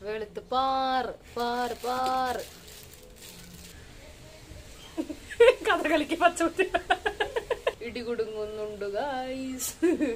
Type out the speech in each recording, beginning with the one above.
വെളുത്ത് പാറ് പാറ് പാറ് കഥകളിക്ക് പച്ചമുത്തി ഇടികുടുങ്ങുന്നുണ്ട് ഗായ്സ്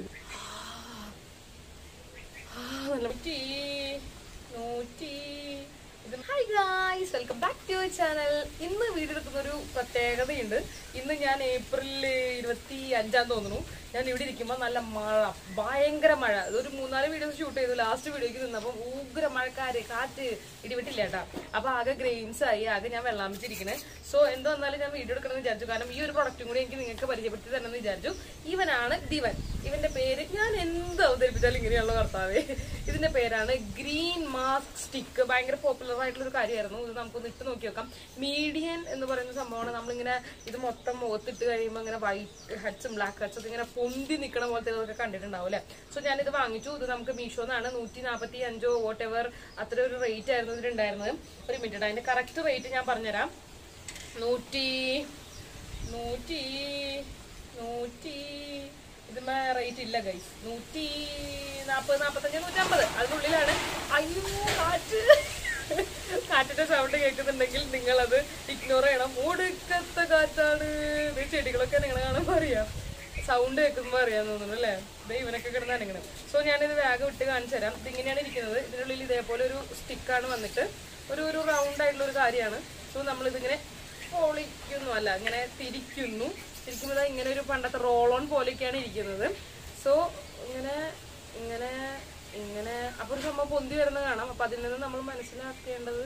നൂറ്റി നൂറ്റി hi guys welcome back to channel ഇന്ന് വീഡിയോ എടുക്കുന്ന ഒരു പ്രത്യേകതയുണ്ട് ഇന്ന് ഞാൻ ഏപ്രിൽ ഇരുപത്തി അഞ്ചാം തോന്നുന്നു ഞാൻ ഇവിടെ ഇരിക്കുമ്പോൾ നല്ല മഴ ഭയങ്കര മഴ ഇതൊരു മൂന്നാല് വീഡിയോസ് ഷൂട്ട് ചെയ്തു ലാസ്റ്റ് വീഡിയോക്ക് നിന്നപ്പോൾ ഉഗ്ര മഴക്കാര് കാറ്റ് ഇടിവിട്ടില്ല കേട്ടാ അപ്പൊ ആകെ ഗ്രെയിൻസ് ആയി ആകെ ഞാൻ വെള്ളാമിച്ചിരിക്കണേ സോ എന്ത് വന്നാലും ഞാൻ വീഡിയോ എടുക്കണമെന്ന് വിചാരിച്ചു കാരണം ഈ ഒരു പ്രൊഡക്റ്റും കൂടി എനിക്ക് നിങ്ങൾക്ക് പരിചയപ്പെടുത്തി തരണമെന്ന് വിചാരിച്ചു ഇവനാണ് ദിവൻ ഇവന്റെ പേര് ഞാൻ എന്ത് അവതരിപ്പിച്ചാലും ഇങ്ങനെയുള്ള കർത്താവേ ഇതിന്റെ പേരാണ് ഗ്രീൻ മാസ്ക് സ്റ്റിക്ക് ഭയങ്കര പോപ്പുലർ ആയിട്ടുള്ള ഒരു കാര്യമായിരുന്നു ഇത് നമുക്കൊന്ന് ഇട്ട് നോക്കി നോക്കാം മീഡിയൻ എന്ന് പറയുന്ന സംഭവമാണ് നമ്മളിങ്ങനെ ഇത് മൊത്തം മുഖത്തിട്ട് കഴിയുമ്പോൾ ഇങ്ങനെ വൈറ്റ് ഹെഡ്സും ബ്ലാക്ക് ഹെഡ്സും ഒക്കെ ഇങ്ങനെ പൊന്തി നിൽക്കണ പോലത്തെ ഇതൊക്കെ കണ്ടിട്ടുണ്ടാവും അല്ലേ സോ ഞാനിത് വാങ്ങിച്ചു ഇത് നമുക്ക് മീഷോന്നാണ് നൂറ്റി നാൽപ്പത്തി അഞ്ചോ വോട്ട് എവർ അത്ര ഒരു റേറ്റ് ആയിരുന്നു ഇതിലുണ്ടായിരുന്നത് ഒരു മിനിറ്റ് അതിന്റെ കറക്റ്റ് റേറ്റ് ഞാൻ പറഞ്ഞുതരാം നൂറ്റി നൂറ്റി നൂറ്റി ഇതിമ്മ റേറ്റ് ഇല്ല ഗൈസ് നൂറ്റി നാപ്പത് നാപ്പത്തഞ്ച് നൂറ്റമ്പത് അതിനുള്ളിലാണ് അയ്യോ കാറ്റ് കാറ്റിന്റെ സൗണ്ട് കേൾക്കുന്നുണ്ടെങ്കിൽ നിങ്ങൾ അത് ഇഗ്നോർ ചെയ്യണം ഒടുക്കത്തെ കാറ്റാണ് ഇത് ചെടികളൊക്കെ നിങ്ങൾ കാണുമ്പോൾ അറിയാം സൗണ്ട് കേൾക്കുമ്പോൾ അറിയാൻ തോന്നുന്നു അല്ലേ ഇത് ഇവനൊക്കെ കിടന്ന് അനങ്ങണം സോ ഞാനിത് വേഗം ഇട്ട് കാണിച്ചു തരാം ഇതിങ്ങനെയാണ് ഇരിക്കുന്നത് ഇതിനുള്ളിൽ ഇതേപോലെ ഒരു സ്റ്റിക്കാണ് വന്നിട്ട് ഒരു ഒരു റൗണ്ട് ആയിട്ടുള്ള ഒരു കാര്യമാണ് സോ നമ്മളിതിങ്ങനെ പൊളിക്കുന്നു അല്ല ഇങ്ങനെ തിരിക്കുന്നു തിരിക്കുമ്പോൾ ഇങ്ങനെ ഒരു പണ്ടത്തെ റോൾ ഓൺ പോലെയൊക്കെയാണ് ഇരിക്കുന്നത് സോ ഇങ്ങനെ ഇങ്ങനെ ഇങ്ങനെ അപ്പൊ ഒരു സംഭവം പൊന്തി വരുന്നത് കാണാം അപ്പൊ അതിൽ നിന്ന് നമ്മൾ മനസ്സിലാക്കേണ്ടത്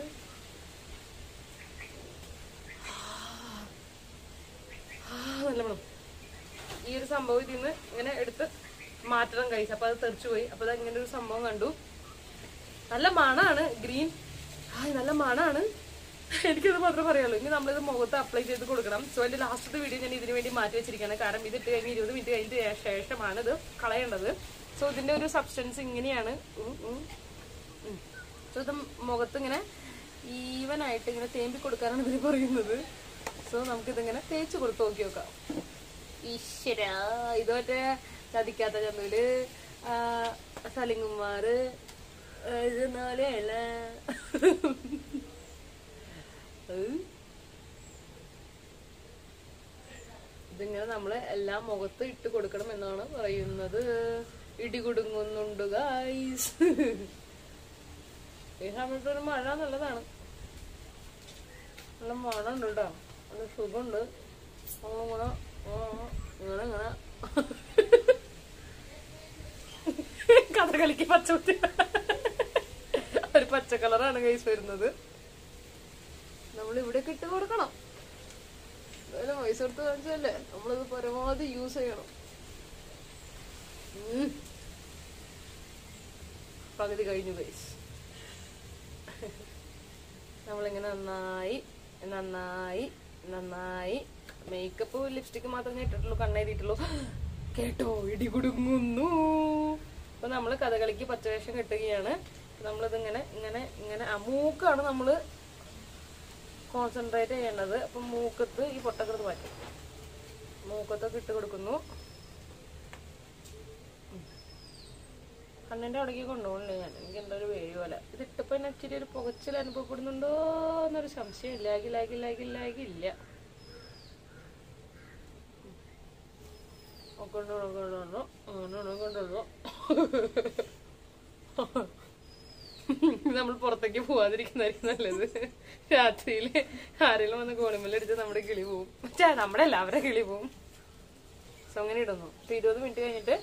ആ, നല്ല മണം ഈ ഒരു സംഭവം ഇതിൽ നിന്ന് ഇങ്ങനെ എടുത്ത് മാറ്റണം കഴിച്ചു അപ്പൊ അത് തെറിച്ചു പോയി അപ്പൊ അത് ഇങ്ങനെ ഒരു സംഭവം കണ്ടു നല്ല മണാണ് ഗ്രീൻ ഹായ് നല്ല മണാണ് എനിക്കത് മാത്രമേ പറയുള്ളൂ ഇനി നമ്മളിത് മുഖത്ത് അപ്ലൈ ചെയ്ത് കൊടുക്കണം സോ എന്റെ ലാസ്റ്റത്തെ വീഡിയോ ഞാൻ ഇതിനു വേണ്ടി മാറ്റി വെച്ചിരിക്കുകയാണ് കാരണം ഇത് ഇട്ട് കഴിഞ്ഞ് ഇരുപത് മിനിറ്റ് കഴിഞ്ഞിട്ട് ശേഷമാണ് ഇത് കളയേണ്ടത് സോ ഇതിന്റെ ഒരു സബ്സ്റ്റൻസ് ഇങ്ങനെയാണ് സോ ഇത് മുഖത്ത് ഇങ്ങനെ ഈവൻ ആയിട്ട് ഇങ്ങനെ തേമ്പി കൊടുക്കാനാണ് ഇതിന് പറയുന്നത് സോ നമുക്കിതിങ്ങനെ തേച്ച് കൊടുത്ത് നോക്കി നോക്കാം ഈശ്വര ഇത് മറ്റേ ചതിക്കാത്ത ചന്തൂല് സലിംകുമാറ് ഇത് നാലെയല്ല ഇതിങ്ങനെ നമ്മള് എല്ലാം മുഖത്ത് ഇട്ട് കൊടുക്കണം എന്നാണ് പറയുന്നത് ഇടികുടുങ്ങുന്നുണ്ട് ഗായ്സ് ഈ സമയത്ത് ഒരു മഴ നല്ലതാണ് നല്ല മഴ ഉണ്ട് കേട്ടോ നല്ല സുഖമുണ്ട് നമ്മളിങ്ങനെ ആ, ഇങ്ങനെ ഇങ്ങനെ കഥകളിക്ക് പച്ചമുത്തി ഒരു പച്ച കളറാണ് കൈസ് വരുന്നത് നമ്മൾ ഇവിടെ ഇട്ട് കൊടുക്കണം എന്തായാലും പൈസ കൊടുത്ത് കാണിച്ചല്ലേ നമ്മളിത് പരമാവധി യൂസ് ചെയ്യണം ഉം. പകുതി കഴിഞ്ഞു ഗൈസ് നമ്മളിങ്ങനെ നന്നായി നന്നായി നന്നായി മേക്കപ്പ് ലിപ്സ്റ്റിക് മാത്രമേ ഇട്ടിട്ടുള്ളൂ കണ്ണെഴുതിയിട്ടുള്ളൂ കേട്ടോ ഇടി കുടുങ്ങുന്നു അപ്പൊ നമ്മള് കഥകളിക്ക് പച്ചവേഷം കെട്ടുകയാണ് നമ്മളിതിങ്ങനെ ഇങ്ങനെ ഇങ്ങനെ ആ മൂക്കാണ് നമ്മള് കോൺസെൻട്രേറ്റ് ചെയ്യേണ്ടത് അപ്പൊ മൂക്കത്ത് ഈ പൊട്ടക്കൃത് മാറ്റും മൂക്കത്തൊക്കെ ഇട്ട് കൊടുക്കുന്നു കണ്ണിന്റെ അവിടേക്ക് കൊണ്ടുപോകണില്ലേ ഞാൻ എനിക്ക് എന്താ ഒരു വേഴി പോലെ ഇത് ഇട്ടപ്പോ എന്നെ ഇച്ചിരി ഒരു പുകച്ചിൽ അനുഭവപ്പെടുന്നുണ്ടോ എന്നൊരു സംശയം ഇല്ലാകി ലാഗി ലാഗി ലാഗി ഇല്ല കൊണ്ടുവന്നു കൊണ്ടുവന്നു കൊണ്ടുവന്നു കൊണ്ടുവന്നു നമ്മൾ പുറത്തേക്ക് പോവാതിരിക്കുന്നതായിരിക്കും നല്ലത് രാത്രിയിൽ ആരെങ്കിലും വന്ന് കോണിമല്ലടിച്ച് നമ്മുടെ കിളി പോവും ചേ നമ്മുടെ അല്ല അവരെ കിളി പോവും സോ അങ്ങനെ ഇടുന്നു ഇപ്പൊ ഇരുപത് മിനിറ്റ് കഴിഞ്ഞിട്ട്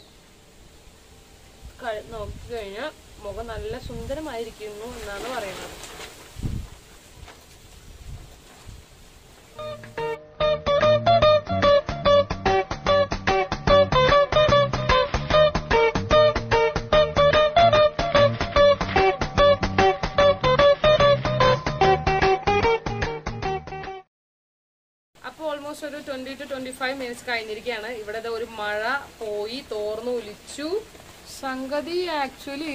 കഴി- നോക്കി കഴിഞ്ഞാൽ മുഖം നല്ല സുന്ദരമായിരിക്കുന്നു എന്നാണ് പറയുന്നത് അപ്പോൾ ഓൾമോസ്റ്റ് ഒരു twenty two twenty five minutes കഴിഞ്ഞിരിക്കുകയാണ് ഇവിടെ ദേ ഒരു മഴ പോയി തോർന്നു ഒലിച്ചു സംഗതി ആക്ച്വലി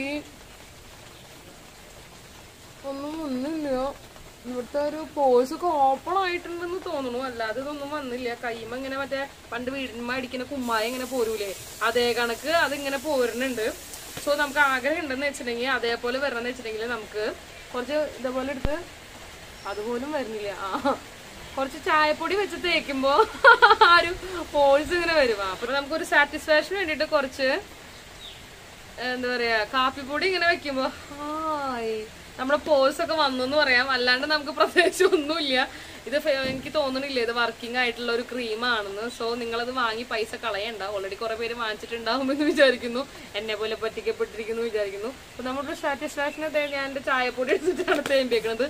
ഒന്നും ഒന്നുമില്ല ഇവിടുത്തെ ഒരു പോഴ്സ് ഒക്കെ ഓപ്പൺ ആയിട്ടുണ്ടെന്ന് തോന്നുന്നു അല്ലാതെ ഇതൊന്നും വന്നില്ല കൈമ ഇങ്ങനെ മറ്റേ പണ്ട് വീടിന്മ അടിക്കുന്ന കുമ്മായ ഇങ്ങനെ പോരൂലേ അതേ കണക്ക് അതിങ്ങനെ പോരുന്നുണ്ട് സോ നമുക്ക് ആഗ്രഹം ഉണ്ടെന്ന് വെച്ചിട്ടുണ്ടെങ്കിൽ അതേപോലെ വരണമെന്ന് വെച്ചിട്ടുണ്ടെങ്കിൽ നമുക്ക് കുറച്ച് ഇതേപോലെ എടുത്ത് അതുപോലും വരുന്നില്ല ആ കുറച്ച് ചായപ്പൊടി വെച്ച് തേക്കുമ്പോ ആ ഒരു പോൾസ് ഇങ്ങനെ വരും അപ്പൊ നമുക്കൊരു സാറ്റിസ്ഫാക്ഷന് വേണ്ടിയിട്ട് കുറച്ച് എന്താ പറയാ കാപ്പിപ്പൊടി ഇങ്ങനെ വെക്കുമ്പോ ഹായ് നമ്മുടെ പോൾസ് ഒക്കെ വന്നു എന്ന് പറയാം അല്ലാണ്ട് നമുക്ക് പ്രത്യേകിച്ച് ഒന്നുമില്ല ഇത് ഫെ- എനിക്ക് തോന്നണില്ല ഇത് വർക്കിംഗ് ആയിട്ടുള്ള ഒരു ക്രീമാണെന്ന് സോ നിങ്ങളത് വാങ്ങി പൈസ കളയണ്ട ഓൾറെഡി കുറെ പേര് വാങ്ങിച്ചിട്ടുണ്ടാവുമെന്ന് വിചാരിക്കുന്നു എന്നെ പോലെ പറ്റിക്കപ്പെട്ടിരിക്കുന്നു വിചാരിക്കുന്നു അപ്പൊ നമ്മുടെ സാറ്റിസ്ഫാക്ഷൻ ഞാൻ എന്റെ ചായപ്പൊടി എടുത്തിട്ടാണ് തേമ്പിയേക്കണത്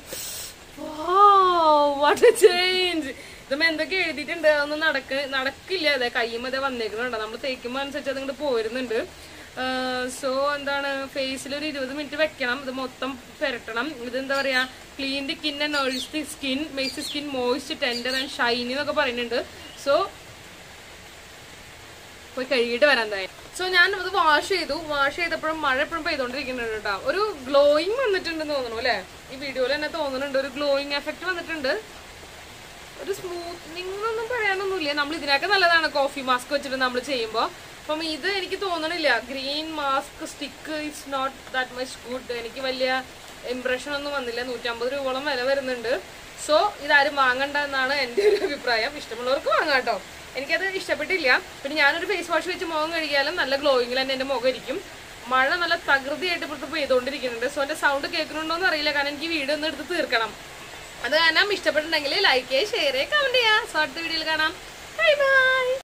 വാട്ട് ചേഞ്ച് ഇതും എന്തൊക്കെ എഴുതിയിട്ടുണ്ട് അതൊന്നും നടക്ക നടക്കില്ല അതെ കയ്യുമതേ വന്നേക്കുന്നുണ്ട് നമ്മൾ തേക്കുമ്പോൾ അനുസരിച്ച് അതിങ്ങോട്ട് പോരുന്നുണ്ട് സോ എന്താണ് ഫേസിൽ ഒരു ഇരുപത് മിനിറ്റ് വെക്കണം ഇത് മൊത്തം പുരട്ടണം ഇത് എന്താ പറയാ clean the skin and nourish the skin makes the skin moist tender and shiny എന്നൊക്കെ പറയുന്നുണ്ട് സോ പോയി കഴുകിയിട്ട് വരാൻ തന്നെ സോ ഞാൻ അത് വാഷ് ചെയ്തു വാഷ് ചെയ്തപ്പോഴും മഴ എപ്പോഴും പെയ്തോണ്ടിരിക്കുന്നുണ്ട് കേട്ടോ ഒരു ഗ്ലോയിങ് വന്നിട്ടുണ്ടെന്ന് തോന്നുന്നു അല്ലേ ഈ വീഡിയോയിൽ തന്നെ തോന്നുന്നുണ്ട് ഒരു ഗ്ലോയിങ് എഫക്റ്റ് വന്നിട്ടുണ്ട് ഒരു സ്മൂത്തനിങ് ഒന്നും പറയാനൊന്നുമില്ല നമ്മൾ ഇതിനൊക്കെ നല്ലതാണ് കോഫി മാസ്ക് വെച്ചിട്ട് നമ്മൾ ചെയ്യുമ്പോൾ അപ്പം ഇത് എനിക്ക് തോന്നണില്ല green mask stick it's not that much good എനിക്ക് വലിയ ഇംപ്രഷൻ ഒന്നും വന്നില്ല നൂറ്റമ്പത് രൂപയോളം വില വരുന്നുണ്ട് സോ ഇതാരും വാങ്ങണ്ട എന്നാണ് എൻ്റെ ഒരു അഭിപ്രായം ഇഷ്ടമുള്ളവർക്ക് വാങ്ങാം കേട്ടോ എനിക്കത് ഇഷ്ടപ്പെട്ടില്ല പിന്നെ ഞാനൊരു ഫേസ് വാഷ് വെച്ച് മുഖം കഴുകിയാലും നല്ല ഗ്ലോയിങ്ങിൽ തന്നെ എൻ്റെ മുഖം ഇരിക്കും മഴ നല്ല തകൃതിയായിട്ട് ഇപ്പോഴത്തെ പെയ്തുകൊണ്ടിരിക്കുന്നുണ്ട് സോ എൻ്റെ സൗണ്ട് കേൾക്കുന്നുണ്ടോ എന്ന് അറിയില്ല കാരണം എനിക്ക് വീഡിയോ ഒന്ന് എടുത്ത് തീർക്കണം അത് കാരണം ഇഷ്ടപ്പെട്ടിട്ടുണ്ടെങ്കിൽ ലൈക്ക് ചെയ്യുക ഷെയർ ചെയ്യുക കമന്റ് ചെയ്യുക സോ അടുത്ത വീഡിയോയിൽ കാണാം ബൈ ബൈ